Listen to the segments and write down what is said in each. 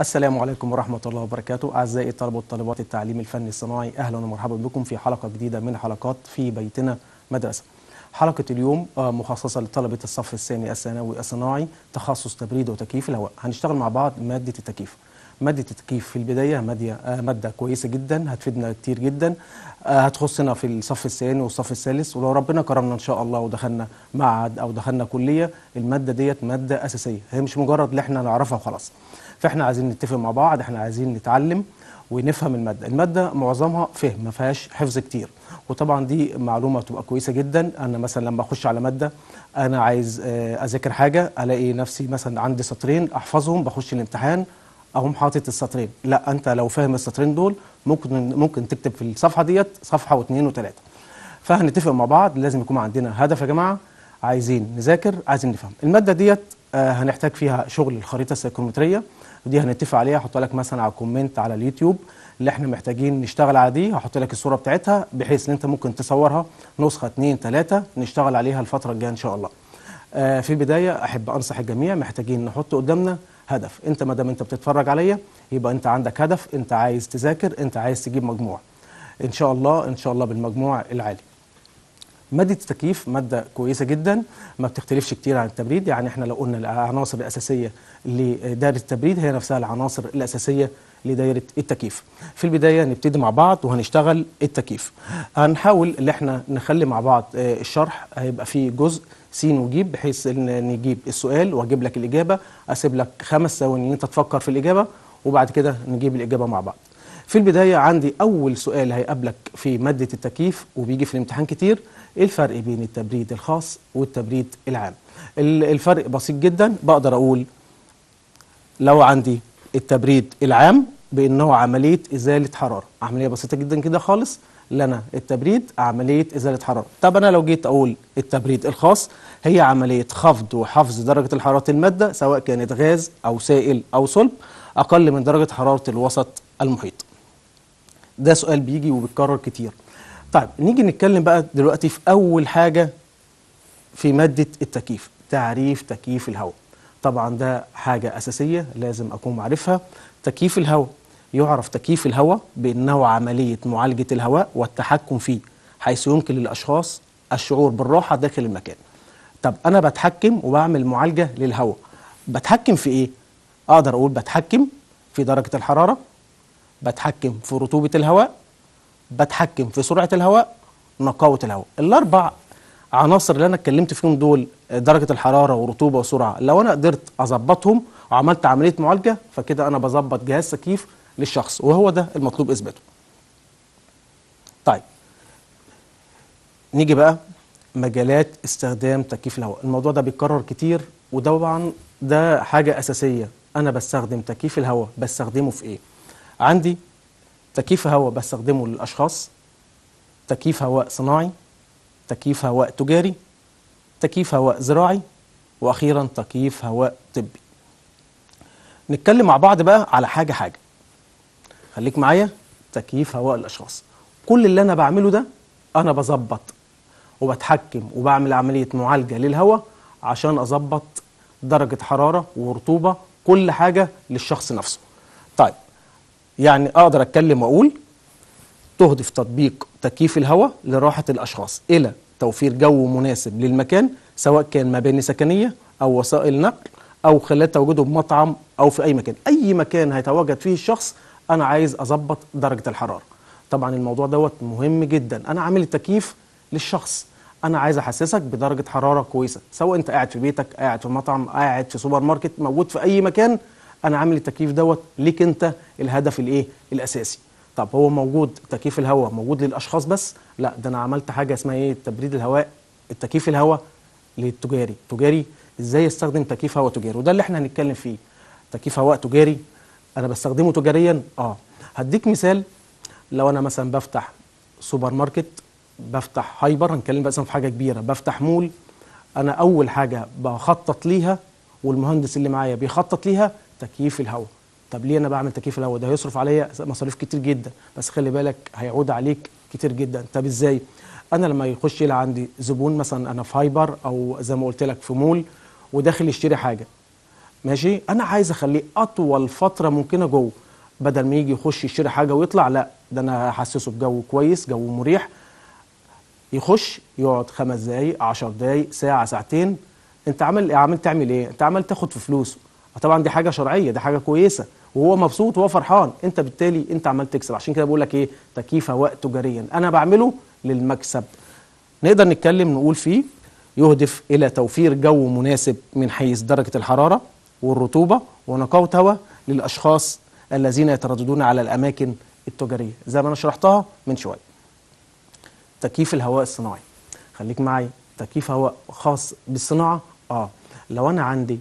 السلام عليكم ورحمة الله وبركاته أعزائي طلبة وطالبات التعليم الفني الصناعي أهلا ومرحبا بكم في حلقة جديدة من حلقات في بيتنا مدرسة حلقة اليوم آه، مخصصة لطلبة الصف الثاني الثانوي الصناعي تخصص تبريد وتكييف الهواء هنشتغل مع بعض مادة التكييف مادة التكييف في البداية مادة, آه، مادة كويسة جدا هتفيدنا كتير جدا آه، هتخصنا في الصف الثاني والصف الثالث ولو ربنا كرمنا إن شاء الله ودخلنا معهد أو دخلنا كلية المادة ديت مادة أساسية هي مش مجرد اللي احنا نعرفها وخلاص فاحنا عايزين نتفق مع بعض احنا عايزين نتعلم ونفهم الماده الماده معظمها فهم ما فيهاش حفظ كتير وطبعا دي معلومه تبقى كويسه جدا انا مثلا لما اخش على ماده انا عايز آه، اذاكر حاجه الاقي نفسي مثلا عندي سطرين احفظهم بخش الامتحان اقوم حاطط السطرين لا انت لو فاهم السطرين دول ممكن ممكن تكتب في الصفحه ديت صفحه واثنين وثلاثه فهنتفق مع بعض لازم يكون عندنا هدف يا جماعه عايزين نذاكر عايزين نفهم الماده ديت آه، هنحتاج فيها شغل الخريطه السيكرومتريه ودي هنتفق عليها هحط لك مثلا على الكومنت على اليوتيوب اللي احنا محتاجين نشتغل على دي هحط لك الصوره بتاعتها بحيث ان انت ممكن تصورها نسخه اتنين تلاته نشتغل عليها الفتره الجايه ان شاء الله آه، في البدايه احب انصح الجميع محتاجين نحط قدامنا هدف انت ما دام انت بتتفرج عليا يبقى انت عندك هدف انت عايز تذاكر انت عايز تجيب مجموع ان شاء الله ان شاء الله بالمجموع العالي مادة التكييف مادة كويسة جدا ما بتختلفش كتير عن التبريد يعني احنا لو قلنا العناصر الأساسية لدائرة التبريد هي نفسها العناصر الأساسية لدائرة التكييف في البداية نبتدي مع بعض وهنشتغل التكييف هنحاول ان احنا نخلي مع بعض آه، الشرح هيبقى فيه جزء س وجيب بحيث ان نجيب السؤال واجيب لك الإجابة اسيب لك خمس ثواني ان انت تفكر في الإجابة وبعد كده نجيب الإجابة مع بعض في البداية عندي أول سؤال هيقابلك في مادة التكييف وبيجي في الامتحان كتير إيه الفرق بين التبريد الخاص والتبريد العام ال- الفرق بسيط جدا بقدر أقول لو عندي التبريد العام بأنه عملية إزالة حرارة عملية بسيطة جدا كده خالص لنا التبريد عملية إزالة حرارة طب أنا لو جيت أقول التبريد الخاص هي عملية خفض وحفظ درجة الحرارة المادة سواء كانت غاز أو سائل أو صلب أقل من درجة حرارة الوسط المحيط ده سؤال بيجي وبيتكرر كتير طيب نيجي نتكلم بقى دلوقتي في أول حاجة في مادة التكييف تعريف تكييف الهواء طبعا ده حاجة أساسية لازم أكون معرفها تكييف الهواء يعرف تكييف الهواء بأنه عملية معالجة الهواء والتحكم فيه حيث يمكن للأشخاص الشعور بالراحة داخل المكان طب أنا بتحكم وبعمل معالجة للهواء بتحكم في إيه؟ أقدر أقول بتحكم في درجة الحرارة بتحكم في رطوبة الهواء بتحكم في سرعة الهواء نقاوة الهواء الأربع عناصر اللي أنا اتكلمت فيهم دول درجة الحرارة ورطوبة وسرعة لو أنا قدرت أظبطهم وعملت عملية معالجة فكده أنا بظبط جهاز تكييف للشخص وهو ده المطلوب إثباته طيب نيجي بقى مجالات استخدام تكييف الهواء الموضوع ده بيتكرر كتير وطبعا ده حاجة أساسية أنا بستخدم تكييف الهواء بستخدمه في إيه عندي تكييف هواء بستخدمه للأشخاص تكييف هواء صناعي تكييف هواء تجاري تكييف هواء زراعي وأخيرا تكييف هواء طبي نتكلم مع بعض بقى على حاجة حاجة خليك معايا تكييف هواء الأشخاص كل اللي أنا بعمله ده أنا بظبط وبتحكم وبعمل عملية معالجة للهواء عشان أظبط درجة حرارة ورطوبة كل حاجة للشخص نفسه طيب يعني أقدر أتكلم وأقول تهدف تطبيق تكييف الهواء لراحة الأشخاص إلى توفير جو مناسب للمكان سواء كان مباني سكنية أو وسائل نقل أو خلال تواجده بمطعم أو في أي مكان أي مكان هيتواجد فيه الشخص أنا عايز أظبط درجة الحرارة طبعا الموضوع دوت مهم جدا أنا عامل التكييف للشخص أنا عايز أحسسك بدرجة حرارة كويسة سواء أنت قاعد في بيتك قاعد في مطعم قاعد في سوبر ماركت موجود في أي مكان أنا عامل التكييف دوت ليك أنت الهدف الإيه الأساسي طب هو موجود تكييف الهواء موجود للاشخاص بس لا ده انا عملت حاجه اسمها ايه تبريد الهواء التكييف الهواء للتجاري تجاري ازاي استخدم تكييف هواء تجاري وده اللي احنا هنتكلم فيه تكييف هواء تجاري انا بستخدمه تجاريا اه هديك مثال لو انا مثلا بفتح سوبر ماركت بفتح هايبر هنتكلم مثلا في حاجه كبيره بفتح مول انا اول حاجه بخطط ليها والمهندس اللي معايا بيخطط ليها تكييف الهواء طب ليه انا بعمل تكييف الهواء ده هيصرف عليا مصاريف كتير جدا بس خلي بالك هيعود عليك كتير جدا طب ازاي انا لما يخش يلاقي عندي زبون مثلا انا في هايبر او زي ما قلت لك في مول وداخل يشتري حاجه ماشي انا عايز اخليه اطول فتره ممكنه جوه بدل ما يجي يخش يشتري حاجه ويطلع لا ده انا هحسسه بجو كويس جو مريح يخش يقعد خمس دقايق عشر دقايق ساعه ساعتين انت عمل عمال تعمل ايه انت عمال تاخد في فلوسه طبعا دي حاجه شرعيه دي حاجه كويسه وهو مبسوط وهو فرحان انت بالتالي انت عمال تكسب عشان كده بقول لك ايه تكييف هواء تجاريا انا بعمله للمكسب نقدر نتكلم نقول فيه يهدف الى توفير جو مناسب من حيث درجه الحراره والرطوبه ونقاوه هواء للاشخاص الذين يترددون على الاماكن التجاريه زي ما انا شرحتها من شويه تكييف الهواء الصناعي خليك معايا تكييف هواء خاص بالصناعه اه لو انا عندي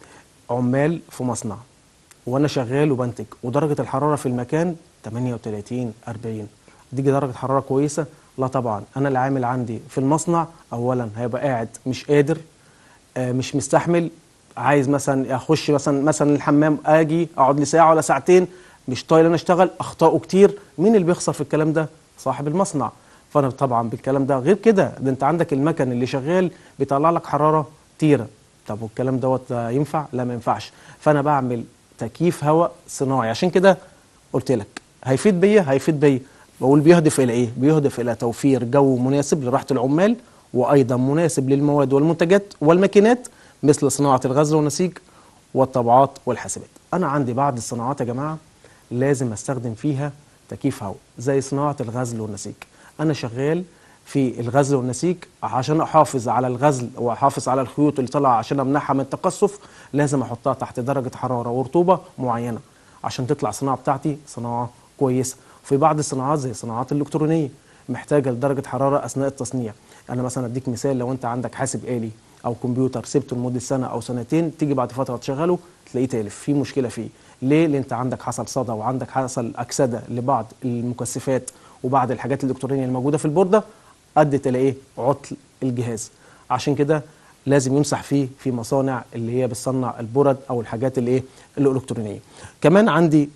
عمال في مصنع وانا شغال وبنتج ودرجه الحراره في المكان 38 40 دي درجه حراره كويسه لا طبعا انا العامل عندي في المصنع اولا هيبقى قاعد مش قادر آه مش مستحمل عايز مثلا اخش مثلا مثلا الحمام اجي اقعد لي ساعه ولا ساعتين مش طايل انا اشتغل اخطائه كتير مين اللي بيخسر في الكلام ده صاحب المصنع فانا طبعا بالكلام ده غير كده ده انت عندك المكن اللي شغال بيطلع لك حراره تيره طب والكلام دوت ينفع لا ما ينفعش فانا بعمل تكييف هواء صناعي عشان كده قلت لك هيفيد بيا هيفيد بيا بقول بيهدف الى ايه بيهدف الى توفير جو مناسب لراحه العمال وايضا مناسب للمواد والمنتجات والماكينات مثل صناعه الغزل والنسيج والطبعات والحاسبات انا عندي بعض الصناعات يا جماعه لازم استخدم فيها تكييف هواء زي صناعه الغزل والنسيج انا شغال في الغزل والنسيج عشان احافظ على الغزل واحافظ على الخيوط اللي طالعه عشان امنعها من التقصف لازم احطها تحت درجه حراره ورطوبه معينه عشان تطلع الصناعه بتاعتي صناعه كويسه في بعض الصناعات زي الصناعات الالكترونيه محتاجه لدرجه حراره اثناء التصنيع انا مثلا اديك مثال لو انت عندك حاسب آلي او كمبيوتر سبته لمده سنه او سنتين تيجي بعد فتره تشغله تلاقيه تالف في مشكله فيه ليه لان انت عندك حصل صدى وعندك حصل اكسده لبعض المكثفات وبعض الحاجات الالكترونيه الموجوده في البورده ادت الى ايه عطل الجهاز عشان كده لازم يمسح فيه في مصانع اللي هي بتصنع البرد او الحاجات اللي ايه الالكترونيه كمان عندي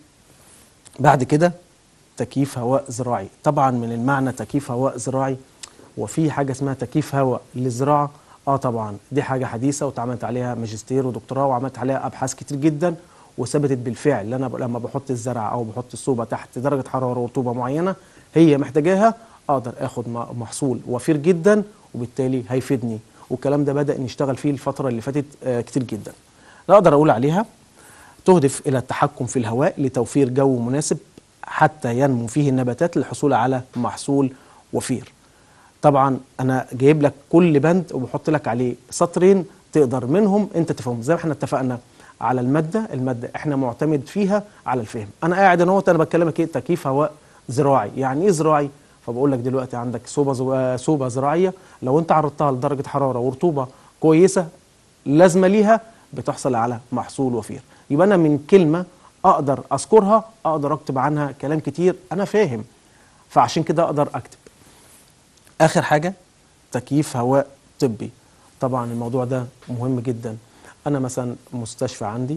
بعد كده تكييف هواء زراعي طبعا من المعنى تكييف هواء زراعي وفي حاجه اسمها تكييف هواء للزراعه اه طبعا دي حاجه حديثه واتعملت عليها ماجستير ودكتوراه وعملت عليها ابحاث كتير جدا وثبتت بالفعل انا لما بحط الزرع او بحط الصوبه تحت درجه حراره ورطوبه معينه هي محتاجاها اقدر اخد محصول وفير جدا وبالتالي هيفيدني والكلام ده بدا نشتغل فيه الفتره اللي فاتت آه كتير جدا اقدر اقول عليها تهدف الى التحكم في الهواء لتوفير جو مناسب حتى ينمو فيه النباتات للحصول على محصول وفير طبعا انا جايب لك كل بند وبحط لك عليه سطرين تقدر منهم انت تفهم زي ما احنا اتفقنا على الماده الماده احنا معتمد فيها على الفهم انا قاعد انا انا بكلمك ايه تكييف هواء زراعي يعني ايه زراعي فبقول لك دلوقتي عندك صوبه صوبه زراعيه لو انت عرضتها لدرجه حراره ورطوبه كويسه لازمه ليها بتحصل على محصول وفير يبقى انا من كلمه اقدر اذكرها اقدر اكتب عنها كلام كتير انا فاهم فعشان كده اقدر اكتب اخر حاجه تكييف هواء طبي طبعا الموضوع ده مهم جدا انا مثلا مستشفى عندي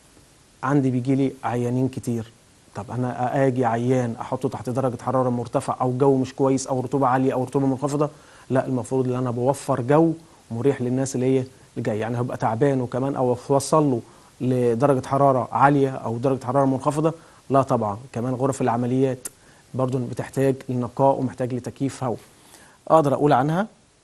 عندي بيجي لي عيانين كتير طب انا اجي عيان احطه تحت درجه حراره مرتفعه او جو مش كويس او رطوبه عاليه او رطوبه منخفضه لا المفروض ان انا بوفر جو مريح للناس اللي هي اللي جايه يعني هبقى تعبان وكمان او اوصل له لدرجه حراره عاليه او درجه حراره منخفضه لا طبعا كمان غرف العمليات برضو بتحتاج لنقاء ومحتاج لتكييف هواء اقدر اقول عنها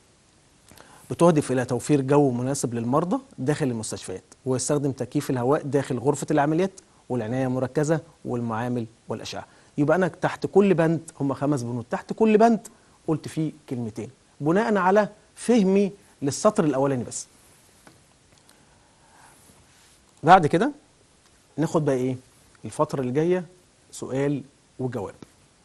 بتهدف الى توفير جو مناسب للمرضى داخل المستشفيات ويستخدم تكييف الهواء داخل غرفه العمليات والعنايه المركزه والمعامل والاشعه يبقى انا تحت كل بند هم خمس بنود تحت كل بند قلت فيه كلمتين بناء على فهمي للسطر الاولاني بس بعد كده ناخد بقى ايه الفتره اللي جايه سؤال وجواب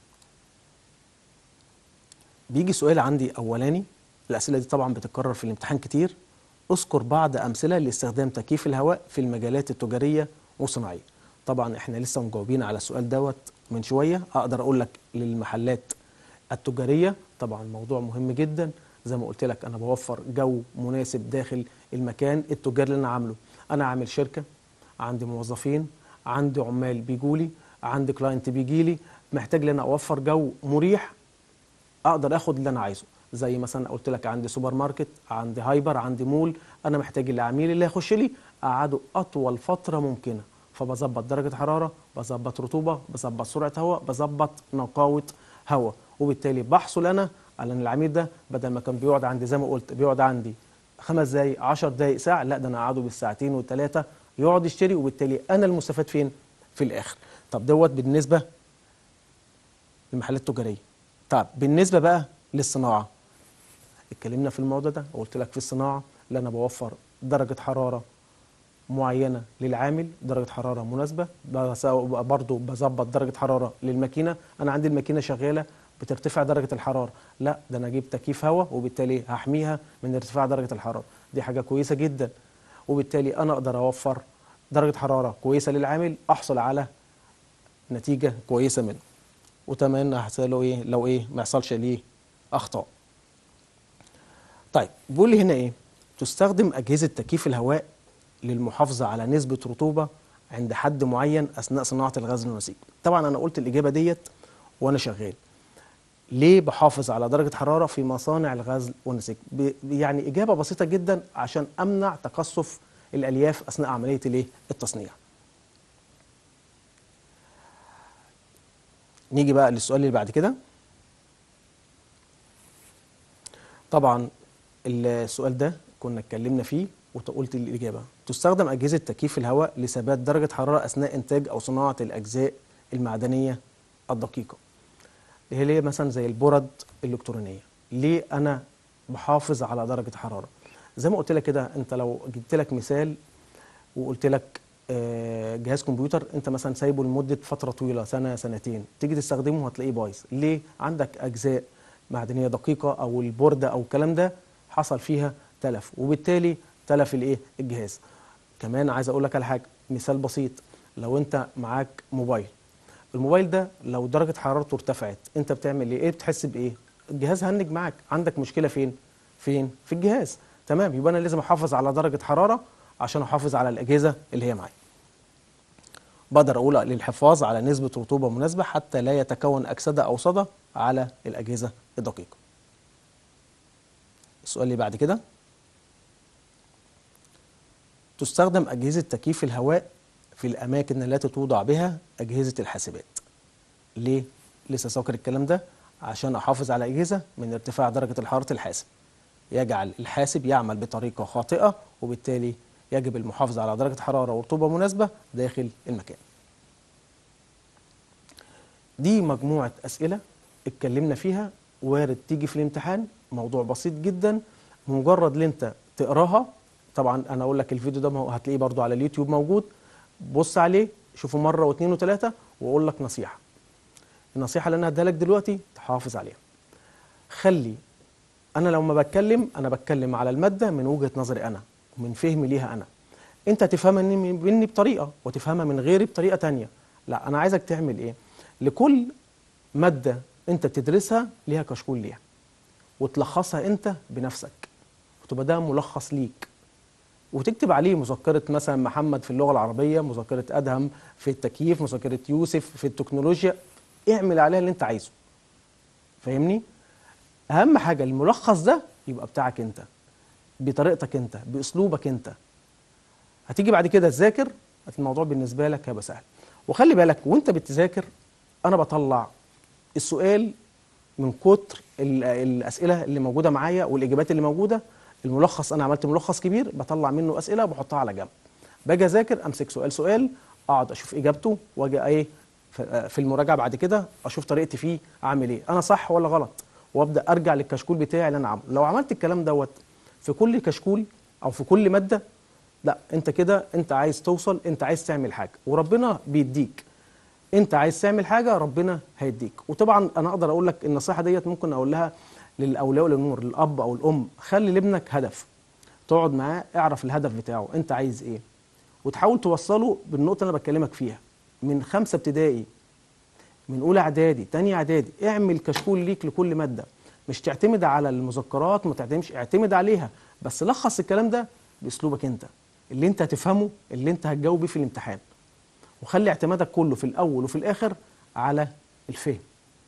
بيجي سؤال عندي اولاني الاسئله دي طبعا بتتكرر في الامتحان كتير اذكر بعض امثله لاستخدام تكييف الهواء في المجالات التجاريه والصناعيه طبعا احنا لسه مجاوبين على السؤال دوت من شويه اقدر اقول لك للمحلات التجاريه طبعا موضوع مهم جدا زي ما قلت لك انا بوفر جو مناسب داخل المكان التجاري اللي انا عامله انا عامل شركه عندي موظفين عندي عمال بيجولي عندي كلاينت بيجي لي محتاج ان انا اوفر جو مريح اقدر اخد اللي انا عايزه زي مثلا قلت لك عندي سوبر ماركت عندي هايبر عندي مول انا محتاج العميل اللي هيخش لي اقعده اطول فتره ممكنه فبظبط درجه حراره بظبط رطوبه بظبط سرعه هواء بظبط نقاوه هواء وبالتالي بحصل انا على ان العميل ده بدل ما كان بيقعد عندي زي ما قلت بيقعد عندي خمس دقايق 10 دقايق ساعه لا ده انا اقعده بالساعتين والثلاثه يقعد يشتري وبالتالي انا المستفاد فين في الاخر طب دوت بالنسبه للمحلات التجاريه طب بالنسبه بقى للصناعه اتكلمنا في الموضوع ده وقلت لك في الصناعه اللي انا بوفر درجه حراره معينه للعامل درجه حراره مناسبه بس- برضو بظبط درجه حراره للماكينه انا عندي الماكينه شغاله بترتفع درجه الحراره لا ده انا اجيب تكييف هواء وبالتالي هحميها من ارتفاع درجه الحراره دي حاجه كويسه جدا وبالتالي انا اقدر اوفر درجه حراره كويسه للعامل احصل على نتيجه كويسه منه وتمنى هحصل له ايه لو ايه ما يحصلش ليه اخطاء طيب بيقول لي هنا ايه تستخدم اجهزه تكييف الهواء للمحافظه على نسبه رطوبه عند حد معين اثناء صناعه الغاز والنسيج طبعا انا قلت الاجابه ديت وانا شغال ليه بحافظ على درجه حراره في مصانع الغاز والنسيج ب- يعني اجابه بسيطه جدا عشان امنع تقصف الالياف اثناء عمليه الايه التصنيع نيجي بقى للسؤال اللي بعد كده طبعا السؤال ده كنا اتكلمنا فيه وقلت الإجابة تستخدم أجهزة تكييف الهواء لثبات درجة حرارة أثناء إنتاج أو صناعة الأجزاء المعدنية الدقيقة اللي هي مثلا زي البرد الإلكترونية ليه أنا بحافظ على درجة حرارة زي ما قلت لك كده أنت لو جبت لك مثال وقلت لك آه، جهاز كمبيوتر انت مثلا سايبه لمده فتره طويله سنه سنتين تيجي تستخدمه هتلاقيه بايظ ليه عندك اجزاء معدنيه دقيقه او البورده او الكلام ده حصل فيها تلف وبالتالي تلف الايه الجهاز كمان عايز اقول لك على حاجه مثال بسيط لو انت معاك موبايل الموبايل ده لو درجه حرارته ارتفعت انت بتعمل ايه ايه بتحس بايه الجهاز هنج معاك عندك مشكله فين فين في الجهاز تمام يبقى انا لازم احافظ على درجه حراره عشان احافظ على الاجهزه اللي هي معايا بقدر اقول للحفاظ على نسبه رطوبه مناسبه حتى لا يتكون اكسده او صدى على الاجهزه الدقيقه السؤال اللي بعد كده تستخدم أجهزة تكييف الهواء في الأماكن التي توضع بها أجهزة الحاسبات ليه؟ لسه ساكر الكلام ده عشان أحافظ على أجهزة من ارتفاع درجة الحرارة الحاسب يجعل الحاسب يعمل بطريقة خاطئة وبالتالي يجب المحافظة على درجة حرارة ورطوبة مناسبة داخل المكان دي مجموعة أسئلة اتكلمنا فيها وارد تيجي في الامتحان موضوع بسيط جدا مجرد ان انت تقراها طبعا انا اقول لك الفيديو ده مو- هتلاقيه برضو على اليوتيوب موجود بص عليه شوفه مره واثنين وثلاثه واقول لك نصيحه النصيحه اللي انا هديها لك دلوقتي تحافظ عليها خلي انا لما بتكلم انا بتكلم على الماده من وجهه نظري انا ومن فهمي ليها انا انت تفهمها مني مني بطريقه وتفهمها من غيري بطريقه تانية لا انا عايزك تعمل ايه لكل ماده انت بتدرسها ليها كشكول ليها وتلخصها انت بنفسك وتبقى ده ملخص ليك وتكتب عليه مذكرة مثلا محمد في اللغة العربية مذكرة أدهم في التكييف مذكرة يوسف في التكنولوجيا اعمل عليها اللي انت عايزه فاهمني أهم حاجة الملخص ده يبقى بتاعك انت بطريقتك انت بأسلوبك انت هتيجي بعد كده تذاكر الموضوع بالنسبة لك هيبقى سهل وخلي بالك وانت بتذاكر أنا بطلع السؤال من كتر ال- الاسئله اللي موجوده معايا والاجابات اللي موجوده الملخص انا عملت ملخص كبير بطلع منه اسئله وبحطها على جنب باجي اذاكر امسك سؤال سؤال اقعد اشوف اجابته واجي ايه ف- في المراجعه بعد كده اشوف طريقتي فيه اعمل ايه انا صح ولا غلط وابدا ارجع للكشكول بتاعي اللي انا عامله لو عملت الكلام دوت في كل كشكول او في كل ماده لا انت كده انت عايز توصل انت عايز تعمل حاجه وربنا بيديك انت عايز تعمل حاجه ربنا هيديك وطبعا انا اقدر اقول لك النصيحه ديت ممكن اقولها للاولياء الامور للاب او الام خلي لابنك هدف تقعد معاه اعرف الهدف بتاعه انت عايز ايه وتحاول توصله بالنقطه اللي انا بكلمك فيها من خمسه ابتدائي من اولى اعدادي تانية اعدادي اعمل كشكول ليك لكل ماده مش تعتمد على المذكرات ما تعتمدش اعتمد عليها بس لخص الكلام ده باسلوبك انت اللي انت هتفهمه اللي انت هتجاوب بيه في الامتحان وخلي اعتمادك كله في الاول وفي الاخر على الفهم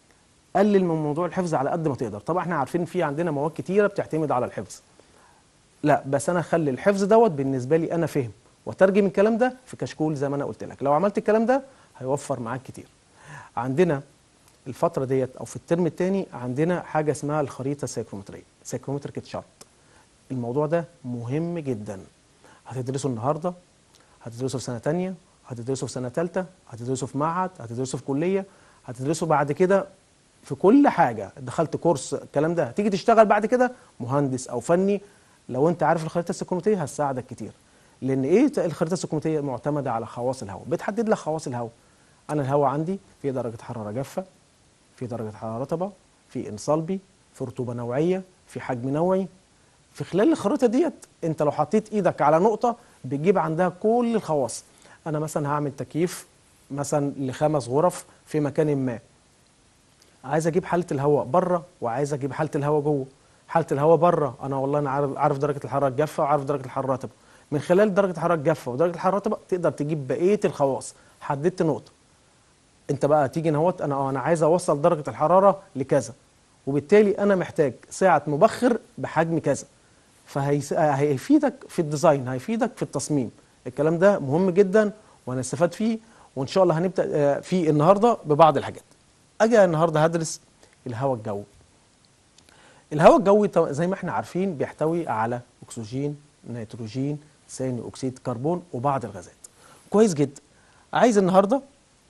قلل من موضوع الحفظ على قد ما تقدر طبعا احنا عارفين في عندنا مواد كتيره بتعتمد على الحفظ لا بس انا اخلي الحفظ دوت بالنسبه لي انا فهم وترجم الكلام ده في كشكول زي ما انا قلت لك لو عملت الكلام ده هيوفر معاك كتير عندنا الفتره ديت او في الترم الثاني عندنا حاجه اسمها الخريطه السيكرومتريه سيكرومتريك تشارت الموضوع ده مهم جدا هتدرسه النهارده هتدرسه في سنه تانية هتدرسه في سنه ثالثه هتدرسه في معهد هتدرسه في كليه هتدرسه بعد كده في كل حاجه دخلت كورس الكلام ده هتيجي تشتغل بعد كده مهندس او فني لو انت عارف الخريطه السيكرومتريه هتساعدك كتير لان ايه الخريطه السيكرومتريه معتمده على خواص الهواء بتحدد لك خواص الهواء انا الهواء عندي في درجه حراره جافه في درجه حراره رطبه في انصلبي في رطوبه نوعيه في حجم نوعي في خلال الخريطه ديت انت لو حطيت ايدك على نقطه بتجيب عندها كل الخواص انا مثلا هعمل تكييف مثلا لخمس غرف في مكان ما عايز اجيب حاله الهواء بره وعايز اجيب حاله الهواء جوه حاله الهواء بره انا والله انا عارف عارف درجه الحراره الجافه وعارف درجه الحراره الرطبه من خلال درجه الحراره الجافه ودرجه الحراره الرطبه تقدر تجيب بقيه الخواص حددت نقطه انت بقى تيجي نهوت انا انا عايز اوصل درجه الحراره لكذا وبالتالي انا محتاج سعه مبخر بحجم كذا فهيفيدك في الديزاين هيفيدك في التصميم الكلام ده مهم جدا وهنستفاد فيه وان شاء الله هنبدا فيه النهارده ببعض الحاجات اجي النهارده هدرس الهواء الجوي الهواء الجوي زي ما احنا عارفين بيحتوي على اكسجين نيتروجين ثاني اكسيد كربون وبعض الغازات كويس جدا عايز النهارده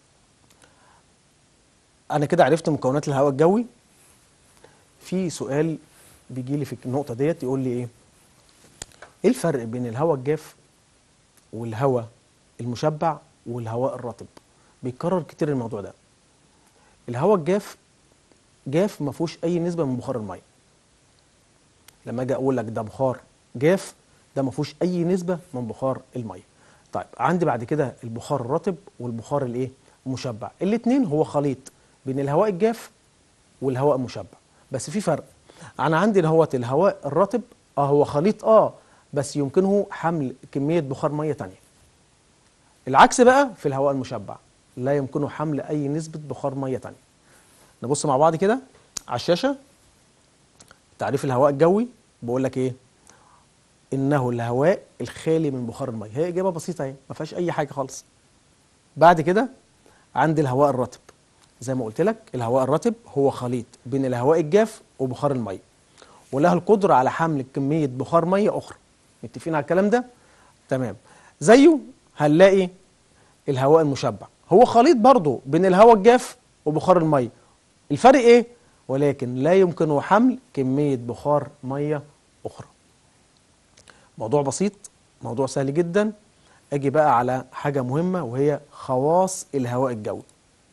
انا كده عرفت مكونات الهواء الجوي في سؤال بيجي لي في النقطه ديت يقول لي ايه ايه الفرق بين الهواء الجاف والهواء المشبع والهواء الرطب بيتكرر كتير الموضوع ده الهواء الجاف جاف ما فيهوش اي نسبه من بخار الميه لما اجي اقول لك ده بخار جاف ده ما فيهوش اي نسبه من بخار الميه طيب عندي بعد كده البخار الرطب والبخار الايه المشبع الاثنين هو خليط بين الهواء الجاف والهواء المشبع بس في فرق انا عندي الهواء الهواء الرطب اه هو خليط اه بس يمكنه حمل كميه بخار ميه تانية العكس بقى في الهواء المشبع لا يمكنه حمل اي نسبه بخار ميه تانية نبص مع بعض كده على الشاشه تعريف الهواء الجوي بقول لك ايه انه الهواء الخالي من بخار الميه هي اجابه بسيطه اهي ما فيهاش اي حاجه خالص بعد كده عندي الهواء الرطب زي ما قلت لك الهواء الرطب هو خليط بين الهواء الجاف وبخار الميه وله القدره على حمل كميه بخار ميه اخرى متفقين على الكلام ده تمام زيه هنلاقي الهواء المشبع هو خليط برضه بين الهواء الجاف وبخار الميه الفرق ايه ولكن لا يمكنه حمل كميه بخار ميه اخرى موضوع بسيط موضوع سهل جدا اجي بقى على حاجه مهمه وهي خواص الهواء الجوي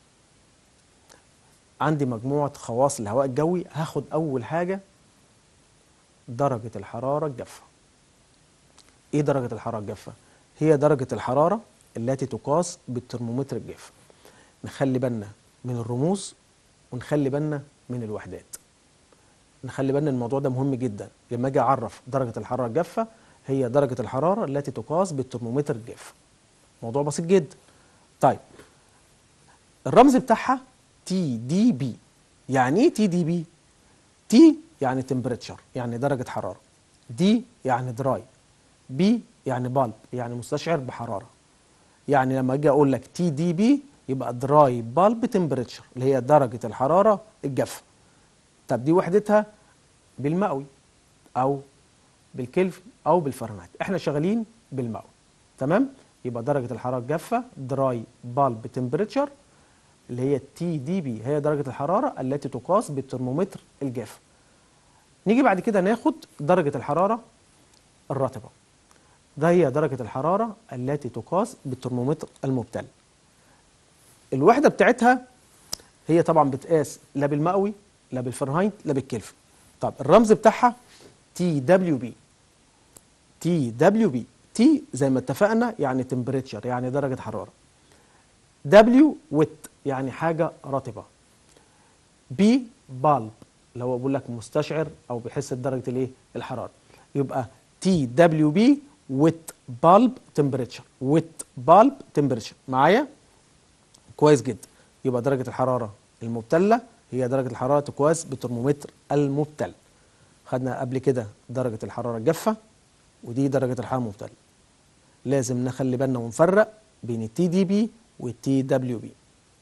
عندي مجموعه خواص الهواء الجوي هاخد اول حاجه درجه الحراره الجافه ايه درجه الحراره الجافه هي درجه الحراره التي تقاس بالترمومتر الجاف نخلي بالنا من الرموز ونخلي بالنا من الوحدات نخلي بالنا الموضوع ده مهم جدا لما اجي اعرف درجه الحراره الجافه هي درجه الحراره التي تقاس بالترمومتر الجاف موضوع بسيط جدا طيب الرمز بتاعها تي دي بي يعني ايه تي دي بي تي يعني تمبريتشر يعني درجه حراره دي يعني دراي بي يعني بالب يعني مستشعر بحراره يعني لما اجي اقول لك تي دي بي يبقى دراي بالب تمبريتشر اللي هي درجه الحراره الجافه طب دي وحدتها بالمئوي او بالكلفن او بالفرنهايت احنا شغالين بالمئوي تمام يبقى درجه الحراره الجافه دراي بالب تمبريتشر اللي هي تي دي بي هي درجه الحراره التي تقاس بالترمومتر الجاف نيجي بعد كده ناخد درجه الحراره الرطبه ده هي درجه الحراره التي تقاس بالترمومتر المبتل الوحده بتاعتها هي طبعا بتقاس لا بالمئوي لا بالفرنهايت لا بالكلفن طب الرمز بتاعها تي دبليو بي تي دبليو بي تي زي ما اتفقنا يعني تمبريتشر يعني درجه حراره دبليو ويت يعني حاجه رطبه بي بالب اللي هو بقول لك مستشعر او بيحس بدرجه الايه الحراره يبقى تي دبليو بي ويت بالب تمبريتشر ويت بالب تمبريتشر معايا كويس جدا يبقى درجه الحراره المبتله هي درجه الحراره تقاس بالترمومتر المبتل خدنا قبل كده درجه الحراره الجافه ودي درجه الحراره المبتله لازم نخلي بالنا ونفرق بين التي دي بي والتي دبليو بي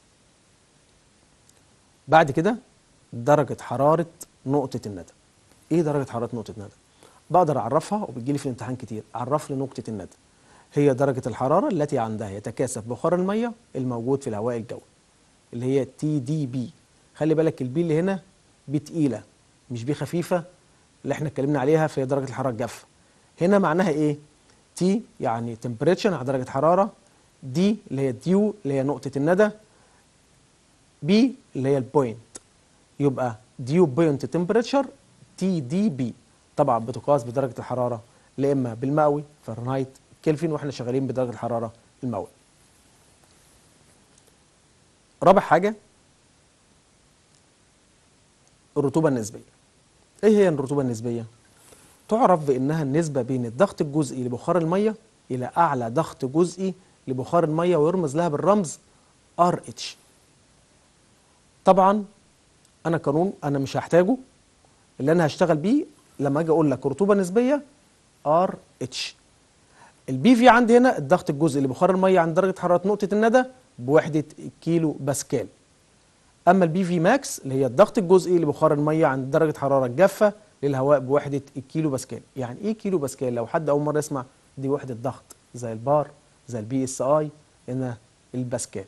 بعد كده درجة حرارة نقطة الندى ايه درجة حرارة نقطة الندى بقدر اعرفها وبتجيلي في الامتحان كتير عرف لي نقطة الندى هي درجة الحرارة التي عندها يتكاثف بخار المية الموجود في الهواء الجوي اللي هي تي دي بي خلي بالك البي اللي هنا بي تقيلة مش بي خفيفة اللي احنا اتكلمنا عليها في درجة الحرارة الجافة هنا معناها ايه تي يعني تمبريتشر على درجة حرارة دي اللي هي ديو اللي هي نقطة الندى بي اللي هي البوينت يبقى ديو بوينت تمبريتشر تي دي بي طبعا بتقاس بدرجة الحرارة لا إما بالمئوي فahrenheit كلفين واحنا شغالين بدرجة الحرارة المئوي رابع حاجة الرطوبة النسبية ايه هي الرطوبة النسبية؟ تعرف بانها النسبة بين الضغط الجزئي لبخار المية الى اعلى ضغط جزئي لبخار المية ويرمز لها بالرمز RH طبعا انا قانون انا مش هحتاجه اللي انا هشتغل بيه لما اجي اقول لك رطوبة نسبية RH البي في عندي هنا الضغط الجزئي لبخار المية عند درجة حرارة نقطة الندى بوحدة كيلو باسكال اما البي في ماكس اللي هي الضغط الجزئي لبخار الميه عند درجه حراره الجافه للهواء بوحده الكيلو باسكال يعني ايه كيلو باسكال لو حد اول مره يسمع دي وحده ضغط زي البار زي البي اس اي هنا الباسكال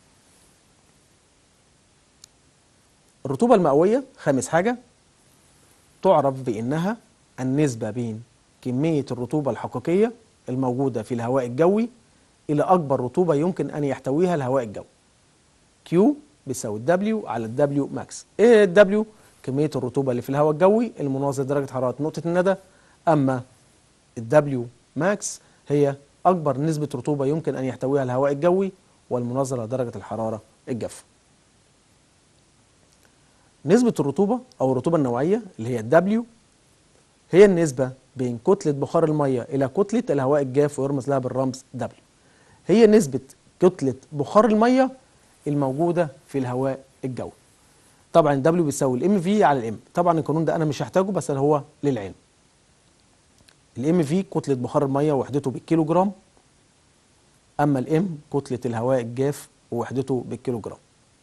الرطوبه المئويه خامس حاجه تعرف بانها النسبه بين كميه الرطوبه الحقيقيه الموجوده في الهواء الجوي الى اكبر رطوبه يمكن ان يحتويها الهواء الجوي كيو بيساوي الدبليو على الدبليو ماكس ايه الدبليو كميه الرطوبه اللي في الهواء الجوي المناظر لدرجه حراره نقطه الندى اما الدبليو ماكس هي اكبر نسبه رطوبه يمكن ان يحتويها الهواء الجوي والمناظره لدرجه الحراره الجافه نسبه الرطوبه او الرطوبه النوعيه اللي هي الدبليو هي النسبه بين كتله بخار الميه الى كتله الهواء الجاف ويرمز لها بالرمز دبليو هي نسبه كتله بخار الميه الموجوده في الهواء الجوي طبعا دبليو بيساوي الام في على الام طبعا القانون ده انا مش هحتاجه بس هو للعلم الام في كتله بخار الميه وحدته بالكيلو جرام اما الام كتله الهواء الجاف ووحدته بالكيلو جرام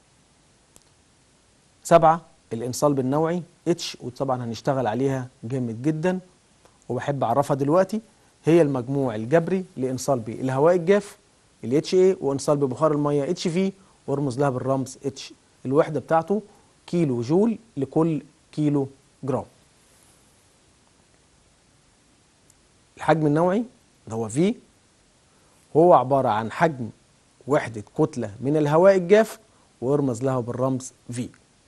سبعة الانصال بالنوعي اتش وطبعا هنشتغل عليها جامد جدا وبحب اعرفها دلوقتي هي المجموع الجبري لانصال بالهواء الجاف الاتش اي وانصال ببخار الميه اتش في وارمز لها بالرمز اتش الوحده بتاعته كيلو جول لكل كيلو جرام الحجم النوعي اللي هو في هو عبارة عن حجم وحدة كتلة من الهواء الجاف ويرمز لها بالرمز في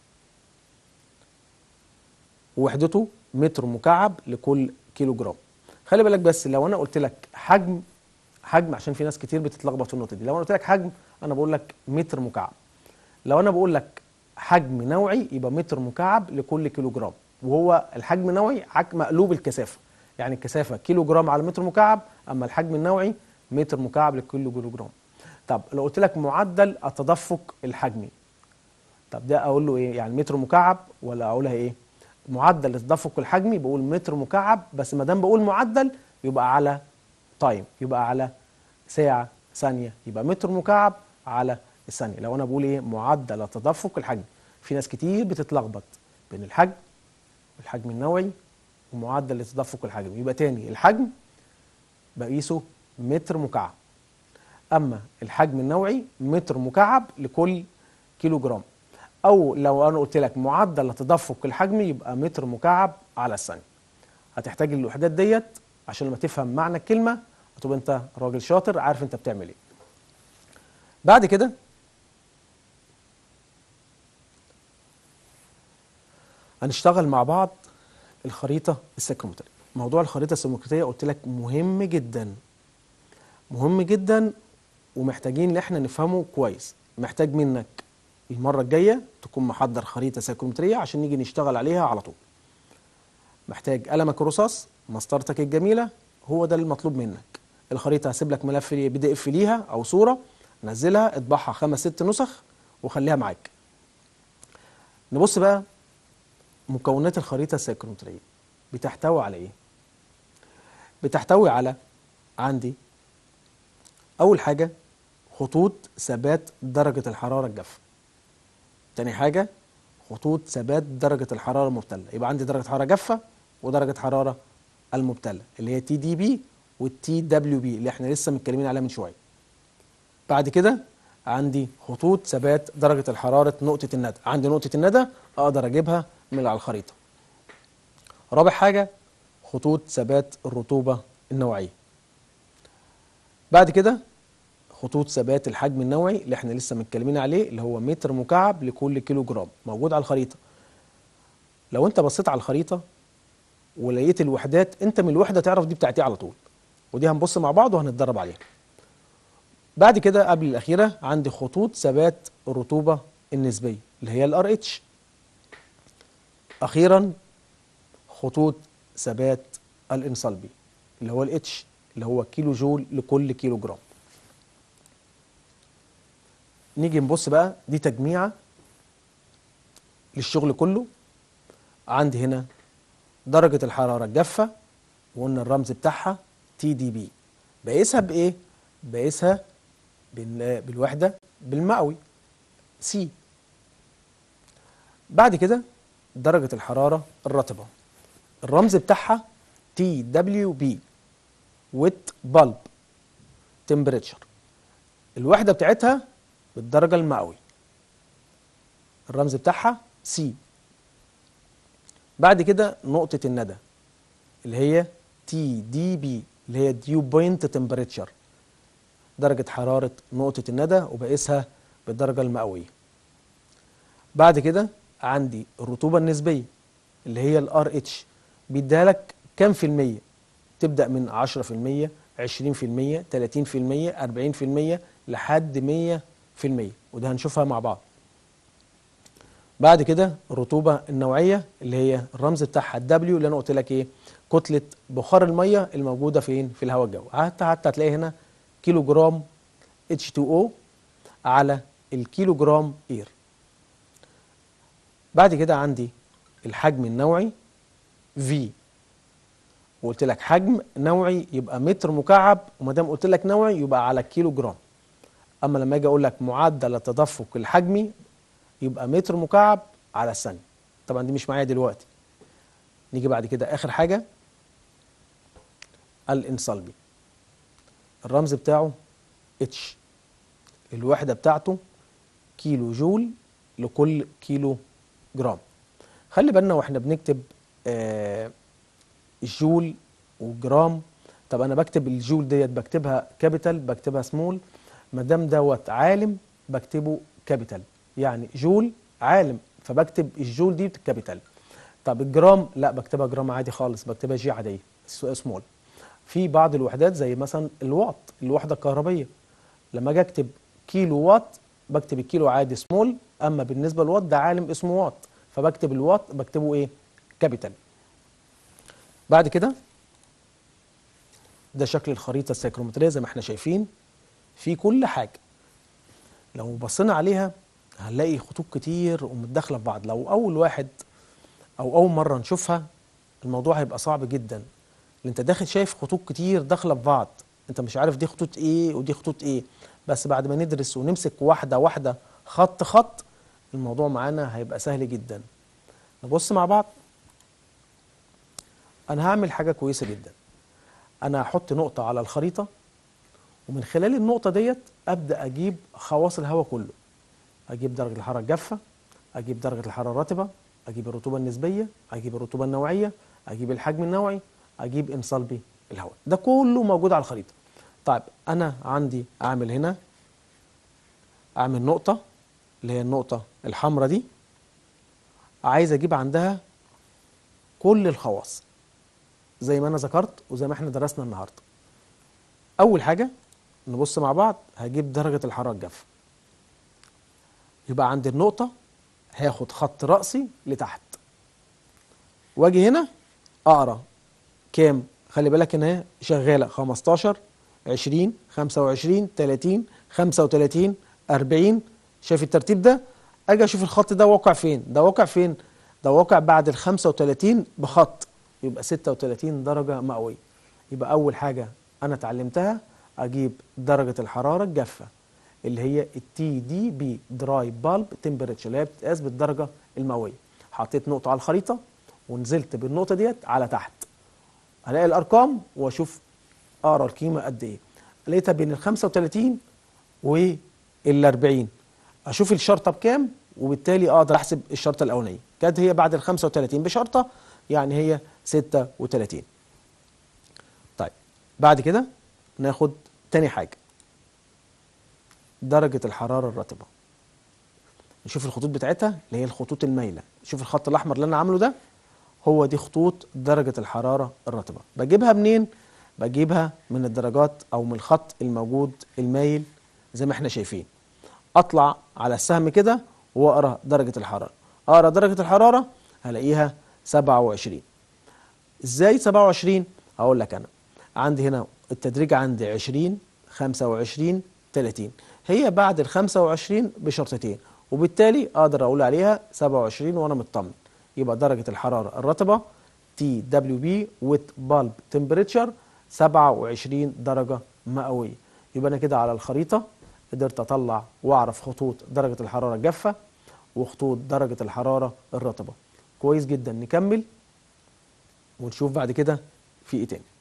ووحدته متر مكعب لكل كيلو جرام خلي بالك بس لو انا قلت لك حجم حجم عشان في ناس كتير بتتلخبط في النقطه دي لو انا قلت لك حجم انا بقول لك متر مكعب لو انا بقول لك حجم نوعي يبقى متر مكعب لكل كيلو جرام وهو الحجم النوعي حجم مقلوب الكثافه يعني الكثافه كيلو جرام على متر مكعب اما الحجم النوعي متر مكعب لكل كيلو جرام طب لو قلت لك معدل التدفق الحجمي طب ده اقول له ايه يعني متر مكعب ولا اقولها ايه معدل التدفق الحجمي بقول متر مكعب بس ما دام بقول معدل يبقى على تايم يبقى على ساعه ثانيه يبقى متر مكعب على الثانيه لو انا بقول ايه معدل التدفق الحجمي في ناس كتير بتتلخبط بين الحجم والحجم النوعي ومعدل التدفق الحجمي يبقى تاني الحجم بقيسه متر مكعب اما الحجم النوعي متر مكعب لكل كيلو جرام او لو انا قلت لك معدل التدفق الحجمي يبقى متر مكعب على الثانيه هتحتاج الوحدات ديت عشان لما تفهم معنى الكلمه هتبقى انت راجل شاطر عارف انت بتعمل ايه بعد كده هنشتغل مع بعض الخريطه السيكرومتريه موضوع الخريطه السيكرومتريه قلت لك مهم جدا مهم جدا ومحتاجين ان احنا نفهمه كويس محتاج منك المره الجايه تكون محضر خريطه سيكرومتريه عشان نيجي نشتغل عليها على طول محتاج قلمك الرصاص مسطرتك الجميله هو ده المطلوب منك الخريطه هسيب لك ملف بي دي اف ليها او صوره نزلها اطبعها خمس ست نسخ وخليها معاك نبص بقى مكونات الخريطه السيكرومتريه بتحتوي على ايه بتحتوي على عندي اول حاجه خطوط ثبات درجه الحراره الجافه تاني حاجه خطوط ثبات درجه الحراره المبتله يبقى عندي درجه حراره جافه ودرجه حراره المبتله اللي هي تي دي بي والتي دبليو بي اللي احنا لسه متكلمين عليها من شويه بعد كده عندي خطوط ثبات درجه الحراره نقطه الندى عندي نقطه الندى اقدر اجيبها من على الخريطه رابع حاجه خطوط ثبات الرطوبه النوعيه بعد كده خطوط ثبات الحجم النوعي اللي احنا لسه متكلمين عليه اللي هو متر مكعب لكل كيلو جرام موجود على الخريطه لو انت بصيت على الخريطه ولقيت الوحدات انت من الوحده تعرف دي بتاعت ايه على طول ودي هنبص مع بعض وهنتدرب عليها بعد كده قبل الاخيره عندي خطوط ثبات الرطوبه النسبيه اللي هي الار اتش اخيرا خطوط ثبات الانصلبي اللي هو الاتش اللي هو كيلو جول لكل كيلو جرام نيجي نبص بقى دي تجميعة للشغل كله عندي هنا درجة الحرارة الجافة وقلنا الرمز بتاعها تي دي بي بقيسها بإيه؟ بقيسها بال- بالوحدة بالمئوي سي بعد كده درجة الحرارة الرطبة الرمز بتاعها تي دبليو بي ويت بالب تمبريتشر الوحدة بتاعتها بالدرجة المئوي الرمز بتاعها سي بعد كده نقطة الندى اللي هي تي دي بي اللي هي ديو بوينت تمبريتشر درجة حرارة نقطة الندى وبقيسها بالدرجة المئوية بعد كده عندي الرطوبة النسبية اللي هي الار اتش بيديها لك كام في المية تبدأ من 10% 20% 30% 40% لحد 100% وده هنشوفها مع بعض بعد كده الرطوبة النوعية اللي هي الرمز بتاعها الدبليو اللي انا قلت لك ايه كتلة بخار المية الموجودة فين في الهواء الجوي حتى حتى هتلاقي هنا كيلو جرام H2O على الكيلو جرام اير بعد كده عندي الحجم النوعي V وقلت لك حجم نوعي يبقى متر مكعب وما دام قلت لك نوعي يبقى على كيلو جرام اما لما اجي اقول لك معدل التدفق الحجمي يبقى متر مكعب على الثانيه طبعا دي مش معايا دلوقتي نيجي بعد كده اخر حاجه الانصلبي الرمز بتاعه اتش الوحده بتاعته كيلو جول لكل كيلو جرام خلي بالنا واحنا بنكتب آه جول وجرام طب انا بكتب الجول ديت بكتبها كابيتال بكتبها سمول ما دام دوت عالم بكتبه كابيتال يعني جول عالم فبكتب الجول دي كابيتال طب الجرام لا بكتبها جرام عادي خالص بكتبها جي عاديه سمول في بعض الوحدات زي مثلا الوات الوحده الكهربيه لما اجي اكتب كيلو وات بكتب الكيلو عادي سمول اما بالنسبه للوات ده عالم اسمه وات فبكتب الوات بكتبه ايه كابيتال بعد كده ده شكل الخريطه السيكرومتريه زي ما احنا شايفين في كل حاجه لو بصينا عليها هنلاقي خطوط كتير ومتداخله في بعض لو اول واحد او اول مره نشوفها الموضوع هيبقى صعب جدا لأن انت داخل شايف خطوط كتير داخله في بعض انت مش عارف دي خطوط ايه ودي خطوط ايه بس بعد ما ندرس ونمسك واحده واحده خط خط الموضوع معانا هيبقى سهل جدا نبص مع بعض انا هعمل حاجه كويسه جدا انا هحط نقطه على الخريطه ومن خلال النقطه ديت ابدا اجيب خواص الهواء كله اجيب درجه الحراره الجافه اجيب درجه الحراره الرطبه اجيب الرطوبه النسبيه اجيب الرطوبه النوعيه اجيب الحجم النوعي اجيب انصلبي الهواء ده كله موجود على الخريطه طيب انا عندي اعمل هنا اعمل نقطه اللي هي النقطه الحمراء دي عايز اجيب عندها كل الخواص زي ما انا ذكرت وزي ما احنا درسنا النهارده اول حاجه نبص مع بعض هجيب درجه الحراره الجافه يبقى عند النقطه هاخد خط رأسي لتحت واجي هنا اقرا كام خلي بالك ان هي شغاله 15 20 25 30 35 40 شايف الترتيب ده اجي اشوف الخط ده واقع فين ده واقع فين ده واقع بعد ال 35 بخط يبقى 36 درجه مئويه يبقى اول حاجه انا اتعلمتها اجيب درجه الحراره الجافه اللي هي التي دي بي دراي بالب تمبريتشر اللي هي بتتقاس بالدرجه المئويه حطيت نقطه على الخريطه ونزلت بالنقطه ديت على تحت هلاقي الارقام واشوف اقرا القيمه قد ايه لقيتها بين ال 35 وال 40 اشوف الشرطه بكام وبالتالي اقدر احسب الشرطه الاولانيه كانت هي بعد ال 35 بشرطه يعني هي 36 طيب بعد كده ناخد تاني حاجه درجه الحراره الرطبه نشوف الخطوط بتاعتها اللي هي الخطوط المايله شوف الخط الاحمر اللي انا عامله ده هو دي خطوط درجه الحراره الرطبه بجيبها منين بجيبها من الدرجات او من الخط الموجود المايل زي ما احنا شايفين اطلع على السهم كده واقرا درجه الحراره اقرا درجه الحراره هلاقيها 27 ازاي 27 هقول لك انا عندي هنا التدريج عندي 20 25 30 هي بعد ال 25 بشرطتين وبالتالي اقدر اقول عليها 27 وانا مطمن يبقى درجه الحراره الرطبه تي دبليو بي ويت بالب تمبريتشر 27 درجه مئويه يبقى انا كده على الخريطه قدرت اطلع واعرف خطوط درجه الحراره الجافه وخطوط درجه الحراره الرطبه كويس جدا نكمل ونشوف بعد كده في ايه تاني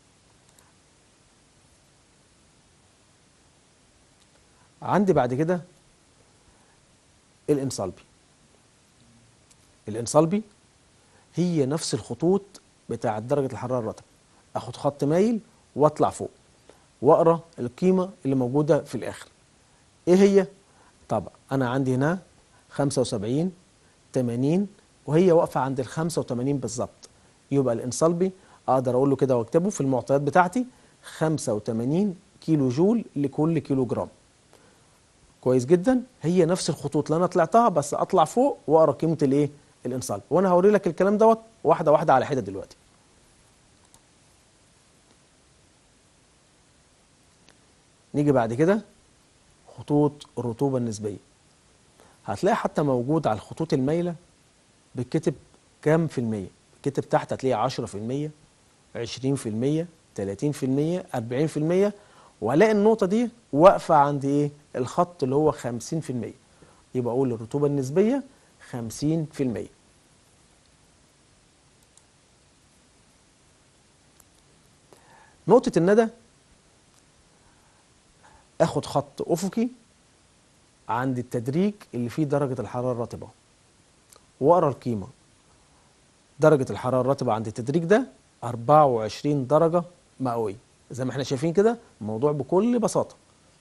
عندي بعد كده الانصلبي الانصلبي هي نفس الخطوط بتاعه درجه الحراره الرطبه اخد خط مايل واطلع فوق واقرا القيمه اللي موجوده في الاخر ايه هي طبعا انا عندي هنا 75 80 وهي واقفه عند ال 85 بالظبط يبقى الانصلبي اقدر اقول له كده واكتبه في المعطيات بتاعتي 85 كيلو جول لكل كيلو جرام كويس جدا هي نفس الخطوط اللي انا طلعتها بس اطلع فوق واقرا قيمه الايه الانصلب وانا هوري لك الكلام دوت واحده واحده على حده دلوقتي نيجي بعد كده خطوط الرطوبه النسبيه هتلاقي حتى موجود على الخطوط المايله بيتكتب كام في المية بيتكتب تحت هتلاقي 10 في المية 20 في المية 30 في المية 40 في المية وهلاقي النقطة دي واقفة عند ايه الخط اللي هو 50 في المية يبقى اقول الرطوبة النسبية 50 في المية نقطة الندى اخد خط افقي عند التدريج اللي فيه درجة الحرارة الرطبة واقرا القيمة درجة الحرارة الرطبة عند التدريج ده 24 درجة مئوية زي ما احنا شايفين كده الموضوع بكل بساطة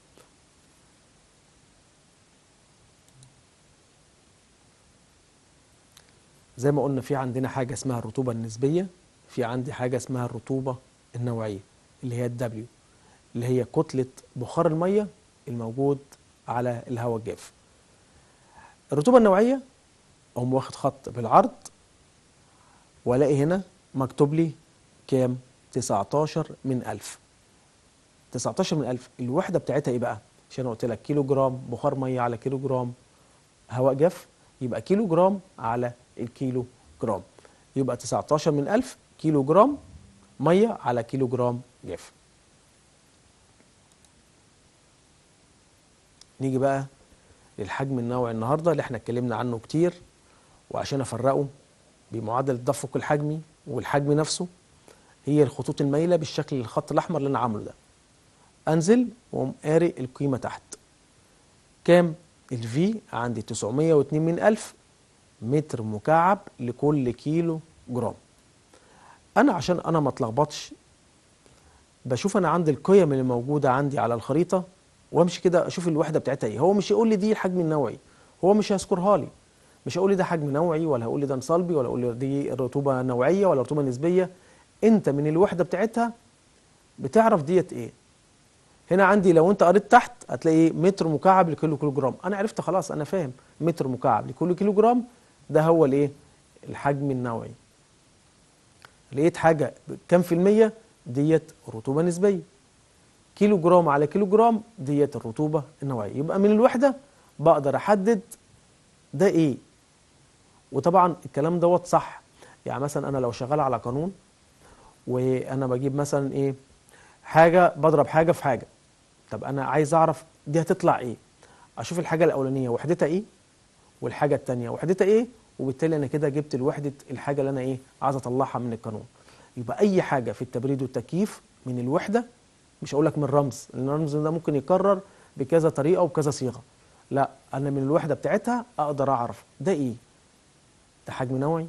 زي ما قلنا في عندنا حاجة اسمها الرطوبة النسبية في عندي حاجة اسمها الرطوبة النوعية اللي هي الدبليو اللي هي كتلة بخار المية الموجود على الهواء الجاف الرطوبة النوعية أقوم واخد خط بالعرض والاقي هنا مكتوب لي كام 19 من 1000 19 من 1000 الوحدة بتاعتها ايه بقى عشان قلت لك كيلو جرام بخار مية على كيلو جرام هواء جاف يبقى كيلو جرام على الكيلو جرام يبقى 19 من 1000 كيلو جرام مية على كيلو جرام جاف نيجي بقى للحجم النوعي النهارده اللي احنا اتكلمنا عنه كتير وعشان افرقه بمعادله التدفق الحجمي والحجم نفسه هي الخطوط المايله بالشكل الخط الاحمر اللي انا عامله ده انزل واقوم قاري القيمه تحت كام الفي عندي 902 من 1000 متر مكعب لكل كيلو جرام انا عشان انا ما اتلخبطش بشوف انا عندي القيم اللي موجوده عندي على الخريطه وامشي كده اشوف الوحده بتاعتها ايه هو مش يقول لي دي الحجم النوعي هو مش هيذكرها لي مش هيقول لي ده حجم نوعي ولا هيقول لي ده انصلبي ولا هيقول لي دي رطوبه نوعيه ولا رطوبه نسبيه انت من الوحده بتاعتها بتعرف ديت ايه هنا عندي لو انت قريت تحت هتلاقي متر مكعب لكل كيلو جرام انا عرفت خلاص انا فاهم متر مكعب لكل كيلو جرام ده هو الايه الحجم النوعي لقيت حاجه كام في الميه ديت رطوبه نسبيه كيلو جرام على كيلو جرام ديت الرطوبه النوعيه يبقى من الوحده بقدر احدد ده ايه وطبعا الكلام دوت صح يعني مثلا انا لو شغال على قانون وانا بجيب مثلا ايه حاجه بضرب حاجه في حاجه طب انا عايز اعرف دي هتطلع ايه اشوف الحاجه الاولانيه وحدتها ايه والحاجه الثانيه وحدتها ايه وبالتالي انا كده جبت الوحده الحاجه اللي انا ايه عايز اطلعها من القانون يبقى اي حاجه في التبريد والتكييف من الوحده مش هقول لك من الرمز لان الرمز ده ممكن يكرر بكذا طريقه وبكذا صيغه لا انا من الوحده بتاعتها اقدر اعرف ده ايه ده حجم نوعي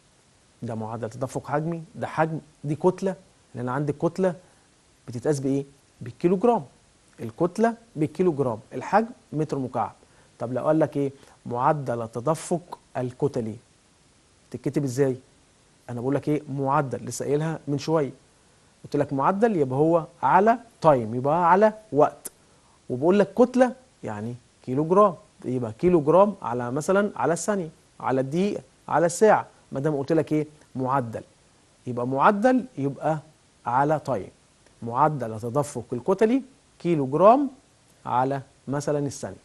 ده معدل تدفق حجمي ده حجم دي كتله لان عندي الكتله بتتقاس بايه بالكيلو جرام الكتله بالكيلو جرام الحجم متر مكعب طب لو قال لك ايه معدل التدفق الكتلي تتكتب ازاي انا بقول لك ايه معدل لسه قايلها من شويه قلت لك معدل يبقى هو على تايم يبقى على وقت وبقول لك كتله يعني كيلو جرام يبقى كيلو جرام على مثلا على الثانيه على الدقيقه على الساعه ما دام قلت لك ايه معدل يبقى معدل يبقى على تايم معدل التدفق الكتلي كيلو جرام على مثلا الثانيه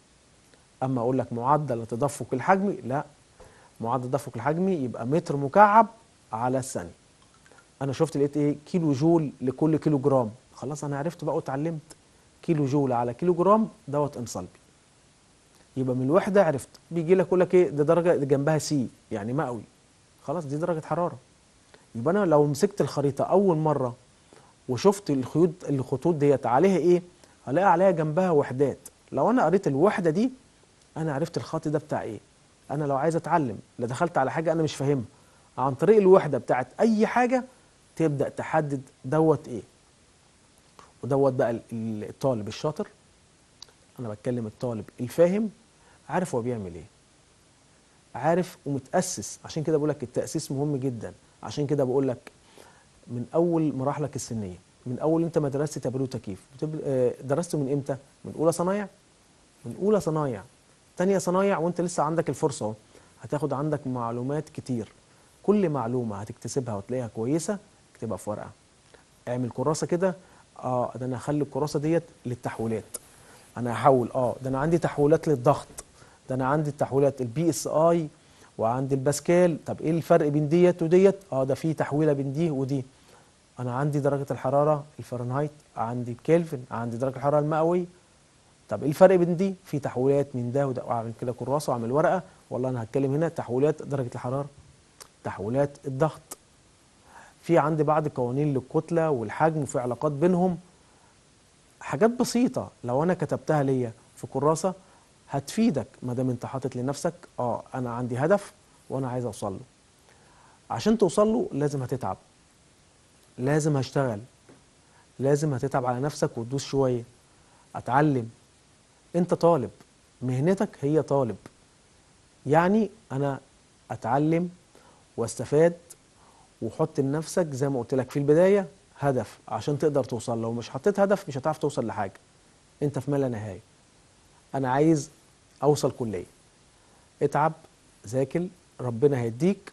اما اقول لك معدل التدفق الحجمي لا معدل التدفق الحجمي يبقى متر مكعب على الثانيه انا شفت لقيت ايه كيلو جول لكل كيلو جرام خلاص انا عرفت بقى واتعلمت كيلو جول على كيلو جرام دوت انصلبي يبقى من الوحده عرفت بيجي لك يقول لك ايه ده درجه دي جنبها سي يعني مئوي خلاص دي درجه حراره يبقى انا لو مسكت الخريطه اول مره وشفت الخيوط الخطوط ديت عليها ايه هلاقي عليها جنبها وحدات لو انا قريت الوحده دي انا عرفت الخط ده بتاع ايه انا لو عايز اتعلم لا دخلت على حاجه انا مش فاهمها عن طريق الوحده بتاعت اي حاجه تبدا تحدد دوت ايه ودوت بقى ال- الطالب الشاطر انا بتكلم الطالب الفاهم عارف هو بيعمل ايه عارف ومتاسس عشان كده بقول لك التاسيس مهم جدا عشان كده بقول لك من اول مراحلك السنيه من اول انت ما درست تبريد وتكييف بتب- آه، درسته من امتى من اولى صنايع من اولى صنايع تانية صنايع وانت لسه عندك الفرصه اهو هتاخد عندك معلومات كتير كل معلومه هتكتسبها وتلاقيها كويسه اكتبها في ورقه اعمل كراسه كده اه ده انا هخلي الكراسه ديت للتحويلات انا هحول اه ده انا عندي تحويلات للضغط ده انا عندي التحويلات البي اس اي وعندي الباسكال طب ايه الفرق بين ديت وديت اه ده في تحويله بين دي ودي انا عندي درجه الحراره الفahrenheit عندي الكلفن عندي درجه الحراره المئويه طب ايه الفرق بين دي في تحويلات من ده وده واعمل كده كراسه واعمل ورقه والله انا هتكلم هنا تحويلات درجه الحراره تحويلات الضغط في عندي بعض قوانين للكتله والحجم وفي علاقات بينهم حاجات بسيطه لو انا كتبتها ليا في كراسه هتفيدك ما دام انت حاطط لنفسك اه انا عندي هدف وانا عايز اوصل له عشان توصل له لازم هتتعب لازم هشتغل لازم هتتعب على نفسك وتدوس شويه اتعلم انت طالب مهنتك هي طالب يعني انا اتعلم واستفاد وحط لنفسك زي ما قلت لك في البدايه هدف عشان تقدر توصل لو مش حطيت هدف مش هتعرف توصل لحاجه انت في ما لا نهايه انا عايز اوصل كليه اتعب ذاكر ربنا هيديك